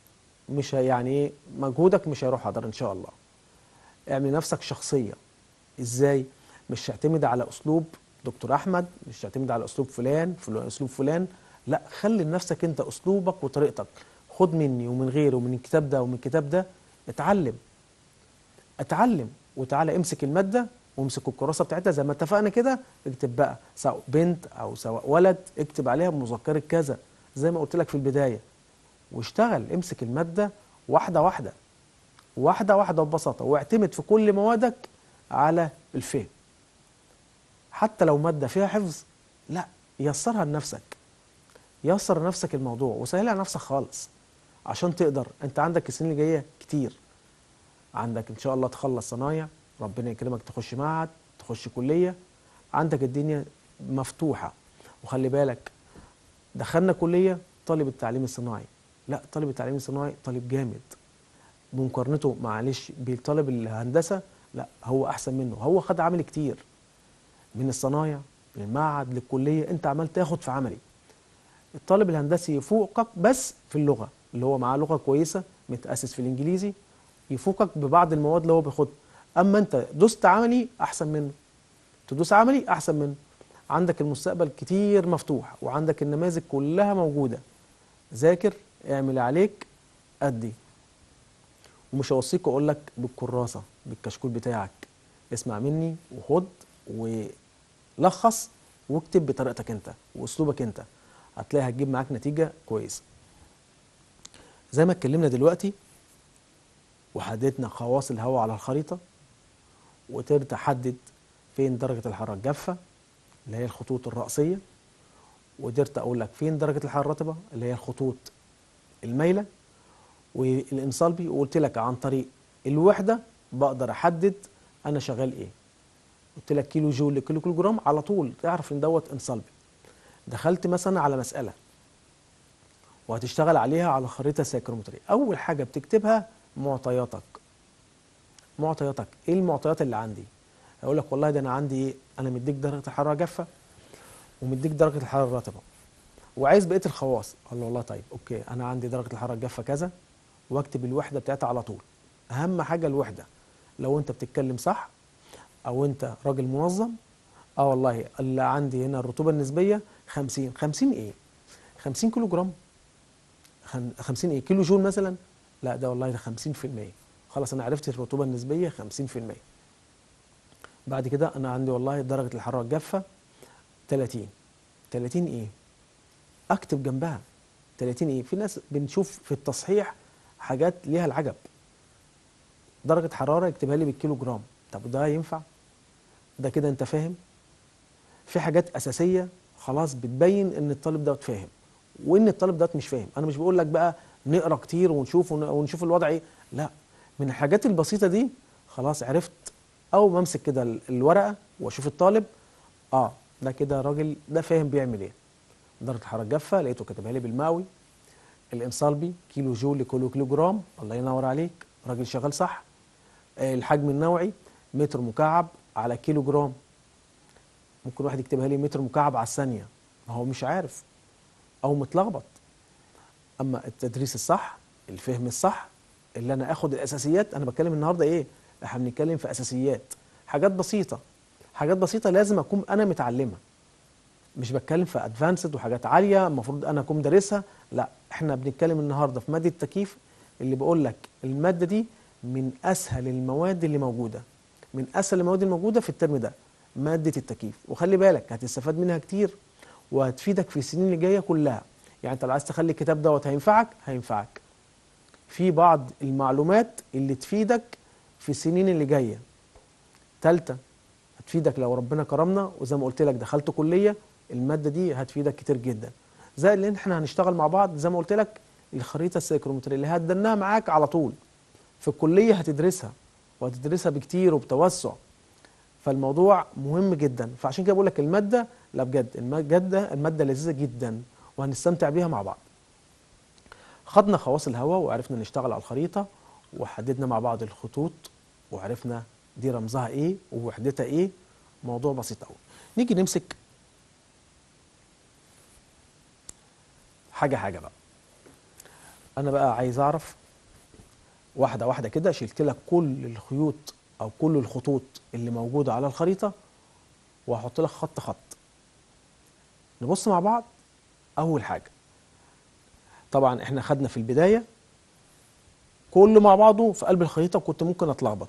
مش هي- يعني ايه مجهودك مش هيروح هدر ان شاء الله اعمل نفسك شخصيه ازاي مش تعتمد على اسلوب دكتور احمد مش تعتمد على اسلوب فلان فلان اسلوب فلان لا خلي لنفسك انت اسلوبك وطريقتك خد مني ومن غيره ومن الكتاب ده ومن الكتاب ده اتعلم اتعلم وتعالى امسك الماده وامسك الكراسه بتاعتها زي ما اتفقنا كده اكتب بقى سواء بنت او سواء ولد اكتب عليها بمذكره كذا زي ما قلت لك في البدايه واشتغل امسك الماده واحده واحده واحده واحده ببساطه واعتمد في كل موادك على الفهم حتى لو ماده فيها حفظ لا يسرها لنفسك يسر لنفسك الموضوع وسهلها على نفسك خالص عشان تقدر انت عندك السنين اللي جايه كتير عندك ان شاء الله تخلص صنايع ربنا يكرمك تخش معهد تخش كليه عندك الدنيا مفتوحه وخلي بالك دخلنا كليه طالب التعليم الصناعي لا طالب التعليم الصناعي طالب جامد بمقارنته معلش بطالب الهندسه لا هو احسن منه هو خد عمل كتير من الصنايع من المعهد للكليه انت عمال تاخد في عملي الطالب الهندسي يفوقك بس في اللغه اللي هو معاه لغه كويسه متاسس في الانجليزي يفوقك ببعض المواد اللي هو بياخدها اما انت دوست عملي احسن منه تدوس عملي احسن منه عندك المستقبل كتير مفتوح وعندك النماذج كلها موجوده ذاكر اعمل عليك ادي ومش هوصيك اقول لك بالكراسه بالكشكول بتاعك اسمع مني وخد ولخص واكتب بطريقتك انت واسلوبك انت هتلاقي هتجيب معاك نتيجه كويسه زي ما اتكلمنا دلوقتي وحددنا خواص الهواء على الخريطه وقدرت تحدد فين درجه الحراره الجافه اللي هي الخطوط الرأسيه وقدرت اقول لك فين درجه الحراره الرطبه اللي هي الخطوط المايله والانصالبي وقلت لك عن طريق الوحده بقدر احدد انا شغال ايه قلت لك كيلو جول لكيلو كيلو جرام على طول تعرف ان دوت انصالبي دخلت مثلا على مساله وهتشتغل عليها على خريطه سايكرومتريه اول حاجه بتكتبها معطياتك معطياتك ايه المعطيات اللي عندي اقول لك والله ده انا عندي ايه انا مديك درجه الحراره جافه ومديك درجه الحراره الرطبه وعايز بقيه الخواص اقول له والله طيب اوكي انا عندي درجه الحراره الجافه كذا واكتب الوحده بتاعتها على طول اهم حاجه الوحده لو انت بتتكلم صح او انت راجل منظم اه والله اللي عندي هنا الرطوبه النسبيه 50 50 ايه 50 كيلو جرام خم- 50 ايه كيلو جول مثلا لا ده والله ده 50% خلاص انا عرفت الرطوبه النسبيه 50% بعد كده انا عندي والله درجه الحراره الجافه 30 30 ايه اكتب جنبها 30 ايه في ناس بنشوف في التصحيح حاجات ليها العجب درجه حراره يكتبها لي بالكيلو جرام طب ده ينفع ده كده انت فاهم في حاجات اساسيه خلاص بتبين ان الطالب دوت فاهم وان الطالب دوت مش فاهم انا مش بقول لك بقى نقرا كتير ونشوف ون- ونشوف الوضع ايه لا من الحاجات البسيطه دي خلاص عرفت او بمسك كده ال- الورقه واشوف الطالب اه ده كده راجل ده فاهم بيعمل ايه درجه الحراره الجافه لقيته كاتبها لي بالماوي الانصالبي كيلو جول لكل كيلو جرام الله ينور عليك راجل شغال صح آه، الحجم النوعي متر مكعب على كيلو جرام ممكن واحد يكتبها لي متر مكعب على الثانيه ما هو مش عارف او متلخبط اما التدريس الصح الفهم الصح اللي انا اخد الاساسيات انا بتكلم النهارده ايه احنا بنتكلم في اساسيات حاجات بسيطه حاجات بسيطه لازم اكون انا متعلمها مش بتكلم في ادفانسد وحاجات عاليه المفروض انا اكون دارسها لا احنا بنتكلم النهارده في ماده التكييف اللي بقول لك الماده دي من اسهل المواد اللي موجوده من اسهل المواد الموجوده في الترم ده ماده التكييف وخلي بالك هتستفاد منها كتير وهتفيدك في السنين اللي جايه كلها يعني انت لو عايز تخلي الكتاب دوت هينفعك هينفعك في بعض المعلومات اللي تفيدك في السنين اللي جايه تالتة هتفيدك لو ربنا كرمنا وزي ما قلت لك دخلت كليه الماده دي هتفيدك كتير جدا زي اللي احنا هنشتغل مع بعض زي ما قلت لك الخريطه السيكرومتريه اللي هتدناها معاك على طول في الكليه هتدرسها وهتدرسها بكتير وبتوسع فالموضوع مهم جدا فعشان كده بقول لك الماده لا بجد الماده الماده لذيذه جدا وهنستمتع بيها مع بعض خدنا خواص الهواء وعرفنا نشتغل على الخريطه وحددنا مع بعض الخطوط وعرفنا دي رمزها ايه ووحدتها ايه موضوع بسيط قوي نيجي نمسك حاجه حاجه بقى انا بقى عايز اعرف واحده واحده كده شلت لك كل الخيوط او كل الخطوط اللي موجوده على الخريطه وهحط لك خط خط نبص مع بعض اول حاجه طبعا احنا خدنا في البدايه كله مع بعضه في قلب الخريطه كنت ممكن اتلخبط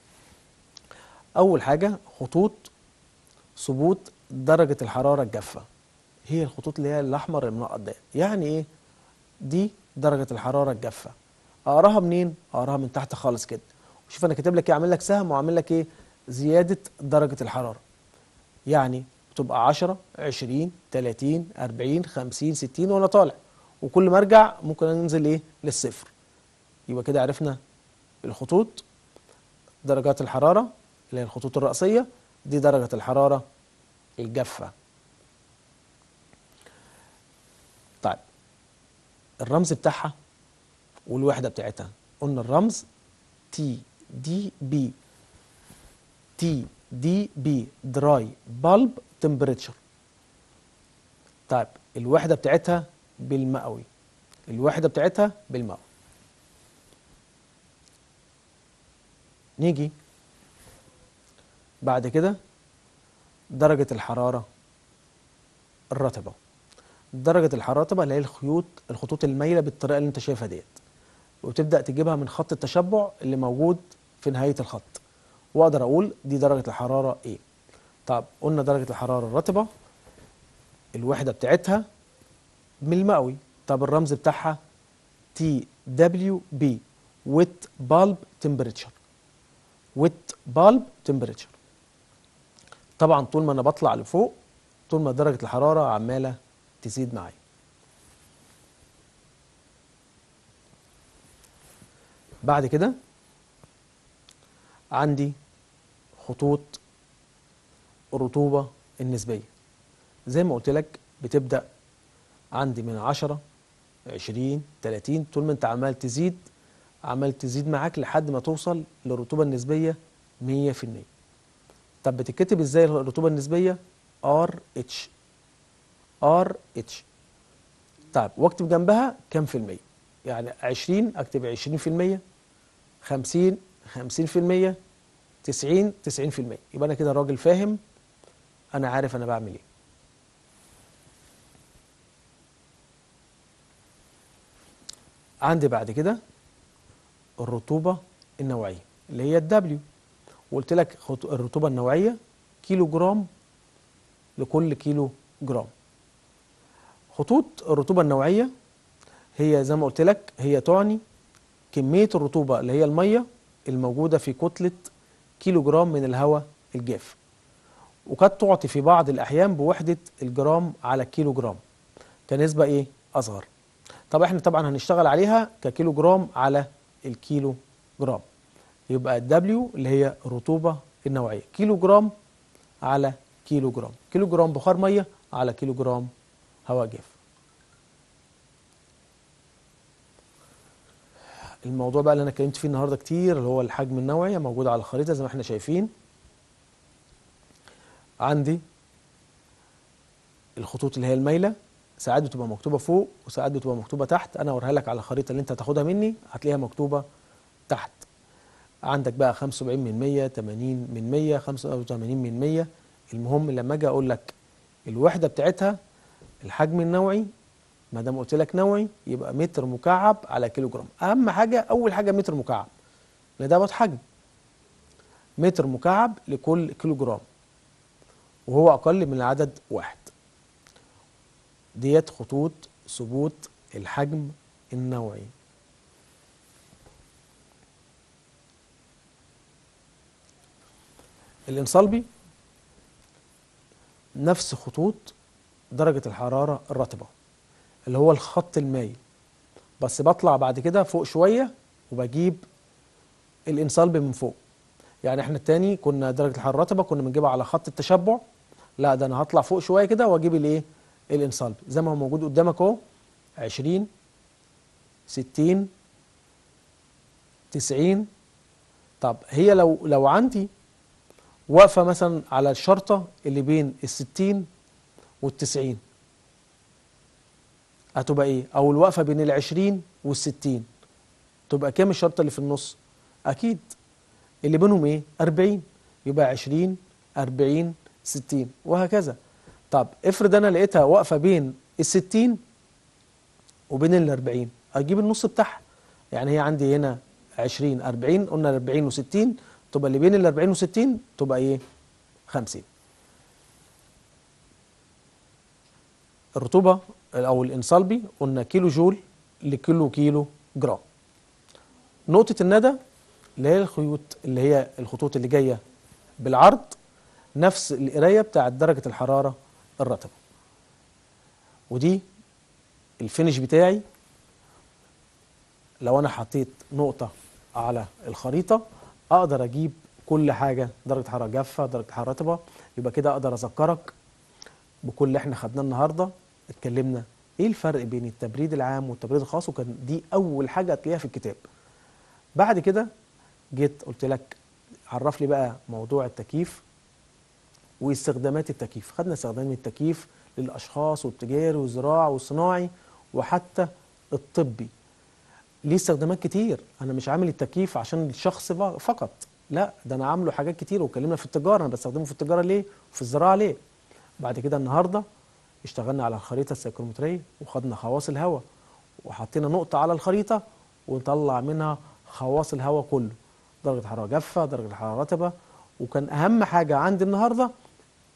اول حاجه خطوط ثبوت درجه الحراره الجافه هي الخطوط اللي هي الاحمر المنقط ده يعني ايه دي درجه الحراره الجافه اقراها منين اقراها من تحت خالص كده شوف انا كاتب لك ايه عامل لك سهم وعامل لك ايه زياده درجه الحراره يعني تبقى 10 20 30 40 50 60 وانا طالع وكل ما ارجع ممكن انزل ايه للصفر يبقى كده عرفنا الخطوط درجات الحراره اللي هي الخطوط الرأسية دي درجة الحرارة الجافة طيب الرمز بتاعها والوحدة بتاعتها قلنا الرمز تي دي بي تي دي بي دراي بالب تمبريتشر طيب الوحدة بتاعتها بالمئوي الوحدة بتاعتها بالمئوي نيجي بعد كده درجة الحرارة الرطبة درجة الحرارة الرطبة اللي هي الخيوط الخطوط المايلة بالطريقة اللي انت شايفها ديت وتبدأ تجيبها من خط التشبع اللي موجود في نهاية الخط واقدر اقول دي درجة الحرارة ايه طب قلنا درجة الحرارة الرطبة الوحدة بتاعتها بالمئوي طب الرمز بتاعها تي دبليو بي ويت بالب تمبريتشر ويت بالب تمبريتشر طبعا طول ما انا بطلع لفوق طول ما درجة الحرارة عمالة تزيد معايا بعد كده عندي خطوط الرطوبة النسبية زي ما قلت لك بتبدأ عندي من 10 20 30 طول ما انت عمال تزيد عمال تزيد معاك لحد ما توصل للرطوبة النسبية 100% طب بتتكتب ازاي الرطوبة النسبية ار اتش ار اتش طيب واكتب جنبها كام في المية يعني 20 اكتب 20 في المية 50 50 في المية 90 90 في المية يبقى انا كده راجل فاهم انا عارف انا بعمل ايه عندي بعد كده الرطوبة النوعية اللي هي الدبليو وقلت لك خط- الرطوبة النوعية كيلو جرام لكل كيلو جرام خطوط الرطوبة النوعية هي زي ما قلت لك هي تعني كمية الرطوبة اللي هي المية الموجودة في كتلة كيلو جرام من الهواء الجاف وقد تعطي في بعض الأحيان بوحدة الجرام على الكيلو جرام كنسبة إيه؟ أصغر طب احنا طبعا هنشتغل عليها ككيلو جرام على الكيلو جرام يبقى الدبليو اللي هي الرطوبة النوعية كيلو جرام على كيلو جرام كيلو جرام بخار مية على كيلو جرام هواء جاف الموضوع بقى اللي انا اتكلمت فيه النهارده كتير اللي هو الحجم النوعي موجود على الخريطه زي ما احنا شايفين عندي الخطوط اللي هي المايله ساعات بتبقى مكتوبه فوق وساعات بتبقى مكتوبه تحت انا اوريها لك على الخريطه اللي انت هتاخدها مني هتلاقيها مكتوبه تحت عندك بقى 75 من 100 80 من 100 85 من 100 المهم لما اجي اقول لك الوحده بتاعتها الحجم النوعي ما دام قلت لك نوعي يبقى متر مكعب على كيلو جرام اهم حاجه اول حاجه متر مكعب لان ده حجم متر مكعب لكل كيلو جرام وهو اقل من العدد واحد ديت خطوط ثبوت الحجم النوعي الانصلبي نفس خطوط درجة الحرارة الرطبة اللي هو الخط المايل بس بطلع بعد كده فوق شوية وبجيب الانصلبي من فوق يعني احنا التاني كنا درجة الحرارة الرطبة كنا بنجيبها على خط التشبع لا ده انا هطلع فوق شوية كده واجيب الايه الانصلبي زي ما هو موجود قدامك اهو 20 60 90 طب هي لو لو عندي واقفة مثلا على الشرطة اللي بين الستين والتسعين هتبقى ايه او الوقفة بين العشرين والستين تبقى كام الشرطة اللي في النص اكيد اللي بينهم ايه اربعين يبقى عشرين اربعين ستين وهكذا طب افرض انا لقيتها واقفة بين الستين وبين الاربعين اجيب النص بتاعها يعني هي عندي هنا عشرين اربعين قلنا اربعين وستين تبقى اللي بين الاربعين وستين تبقى ايه خمسين الرطوبة او الانصلبي قلنا كيلو جول لكيلو كيلو جرام نقطة الندى اللي هي الخيوط اللي هي الخطوط اللي جاية بالعرض نفس القراية بتاعت درجة الحرارة الرطبة ودي الفينش بتاعي لو انا حطيت نقطة على الخريطة اقدر اجيب كل حاجة درجة حرارة جافة درجة حرارة رطبة يبقى كده اقدر اذكرك بكل اللي احنا خدناه النهارده اتكلمنا ايه الفرق بين التبريد العام والتبريد الخاص وكان دي اول حاجه هتلاقيها في الكتاب بعد كده جيت قلت لك عرف لي بقى موضوع التكييف واستخدامات التكييف خدنا استخدام التكييف للاشخاص والتجاري والزراعي والصناعي وحتى الطبي ليه استخدامات كتير انا مش عامل التكييف عشان الشخص فقط لا ده انا عامله حاجات كتير واتكلمنا في التجاره انا بستخدمه في التجاره ليه وفي الزراعه ليه بعد كده النهارده اشتغلنا على الخريطه السيكرومتريه وخدنا خواص الهواء وحطينا نقطه على الخريطه ونطلع منها خواص الهواء كله درجه حراره جافه درجه حراره رطبه وكان اهم حاجه عندي النهارده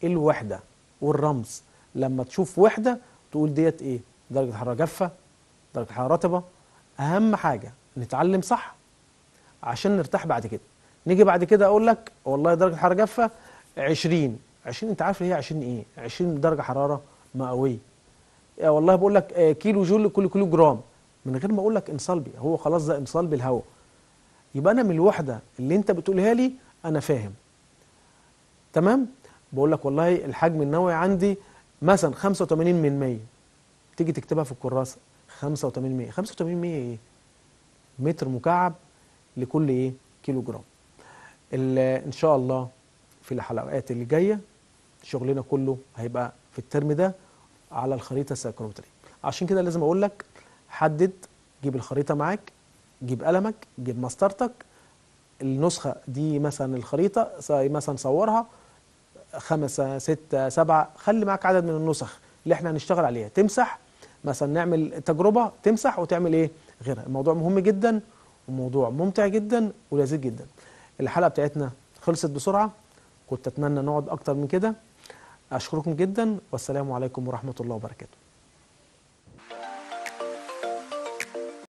الوحده والرمز لما تشوف وحده تقول ديت ايه درجه حراره جافه درجه حراره رطبه اهم حاجه نتعلم صح عشان نرتاح بعد كده نيجي بعد كده اقول لك والله درجه حراره جافه 20 20 انت عارف هي 20 ايه 20 درجه حراره مئويه يا والله بقول لك آه، كيلو جول لكل كيلو جرام من غير ما اقول لك انصلبي هو خلاص ده انصلبي الهواء يبقى انا من الوحده اللي انت بتقولها لي انا فاهم تمام بقول لك والله الحجم النووي عندي مثلا 85 من 100 تيجي تكتبها في الكراسه 85 100 85 100 ايه متر مكعب لكل ايه كيلو جرام ال- ان شاء الله في الحلقات اللي جايه شغلنا كله هيبقى في الترم ده على الخريطه السيكرومتريه عشان كده لازم اقول لك حدد جيب الخريطه معاك جيب قلمك جيب مسطرتك النسخه دي مثلا الخريطه س- مثلا صورها خمسة ستة سبعة خلي معاك عدد من النسخ اللي احنا هنشتغل عليها تمسح مثلا نعمل تجربة تمسح وتعمل ايه غيرها الموضوع مهم جدا وموضوع ممتع جدا ولذيذ جدا الحلقة بتاعتنا خلصت بسرعة كنت اتمنى نقعد اكتر من كده اشكركم جدا والسلام عليكم ورحمة الله وبركاته